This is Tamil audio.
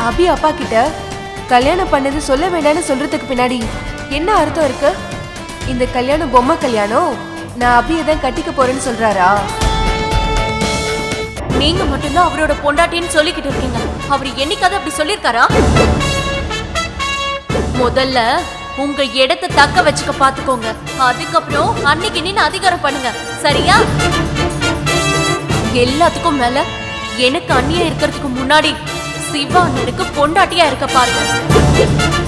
அபி அப்பா கிட்ட கல்யாணம் பண்ணது சொல்ல வேண்டாம்னு சொல்றதுக்கு பின்னாடி என்ன அர்த்தம் இருக்கு இந்த கல்யாணம் பொம்மை கல்யாணம் நான் அபியை தான் கட்டிக்க போறேன்னு சொல்றாரா நீங்க மட்டும்தான் அவரோட பொண்டாட்டின்னு சொல்லிக்கிட்டு இருக்கீங்க அவர் என்னைக்காவது அப்படி சொல்லிருக்காரா முதல்ல உங்க இடத்தை தக்க வச்சுக்க பாத்துக்கோங்க அதுக்கப்புறம் அன்னைக்கு நின்னு அதிகாரம் பண்ணுங்க சரியா எல்லாத்துக்கும் மேல எனக்கு அண்ணியா இருக்கிறதுக்கு முன்னாடி சிவா அண்ணனுக்கு பொண்டாட்டியா இருக்க பாருங்க